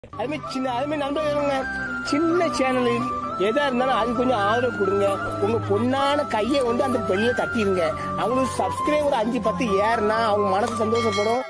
அதுமாதிரி சின்ன அதுமாதிரி நண்பர்களுங்க சின்ன சேனல் எதா இருந்தாலும் அது கொஞ்சம் ஆதரவு கொடுங்க உங்க பொண்ணான கையை கொண்டு அந்த பெண்ணில் தட்டிடுங்க அவங்களுக்கு சப்ஸ்கிரைபர் அஞ்சு பத்து ஏறுனா அவங்க மனசு சந்தோஷப்படும்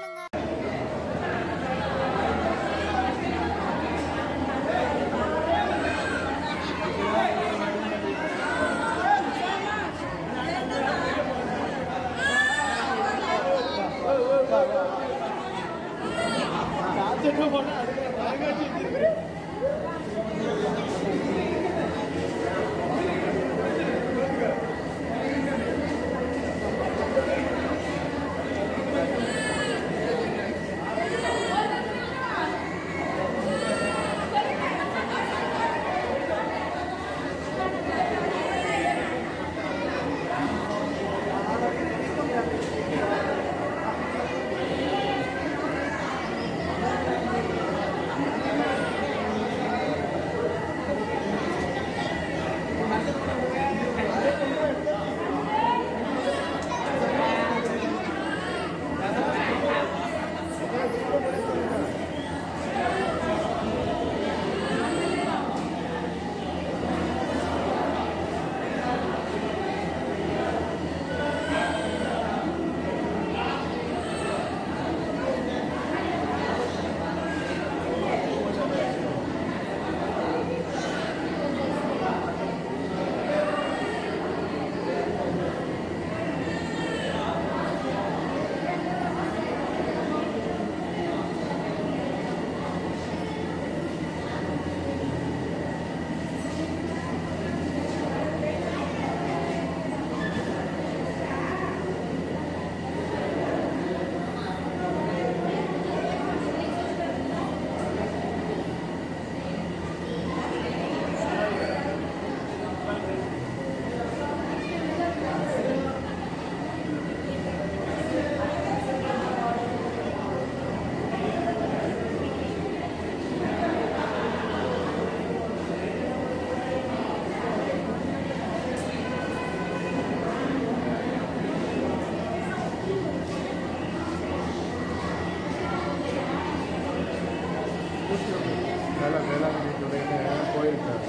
வேலை வேளாண்மை துறைன்னு போயிருக்காரு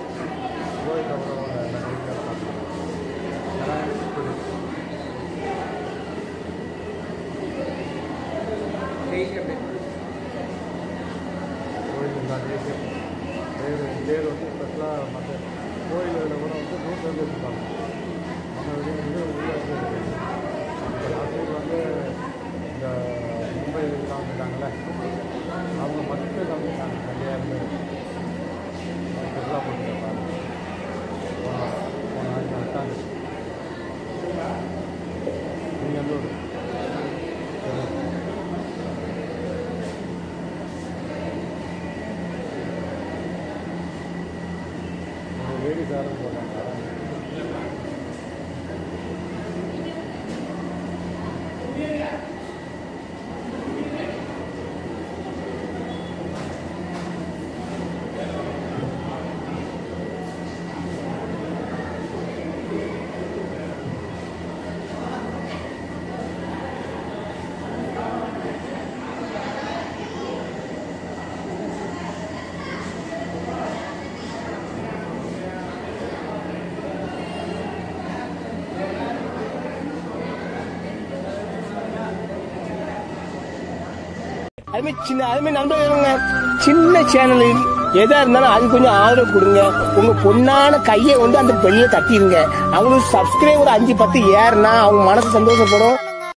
போயிட்டு அப்புறம் எல்லாம் கையில் பார்த்துருக்கோம் அதெல்லாம் எனக்கு புரியுது. கோயில் தான் தேசியம் தேர் தேர் வந்து ஸ்பெஷலாக மற்ற கோயில்களில் கூட வந்து நூற்றி வந்து இருப்பாங்க நம்ம வெளியே வந்து உள்ளே வந்து இருக்கு. இப்போ லாஸ்ட் வந்து இந்த மும்பை இதெல்லாம் வந்துட்டாங்கல்ல அவங்க மட்டும் கம்மிட்டாங்க நிறையா இருந்து ஸ்பெஷலாக போட்டுருக்காங்க போன போன நாளைக்கு நட்டாங்க நீங்கள் வந்து ஒரு சரி. ஒரு லேடிஸ் யாரும் போட்டாங்க அதுமாதிரி சின்ன அதுமாதிரி நண்பர்களுங்க சின்ன சேனல் எதா இருந்தாலும் அது கொஞ்சம் ஆதரவு கொடுங்க உங்க பொண்ணான கையை கொண்டு அந்த பெண்ணில் தட்டிடுங்க அவங்களுக்கு சப்ஸ்கிரைபர் அஞ்சு பத்து ஏறுனா அவங்க மனசு சந்தோஷப்படும்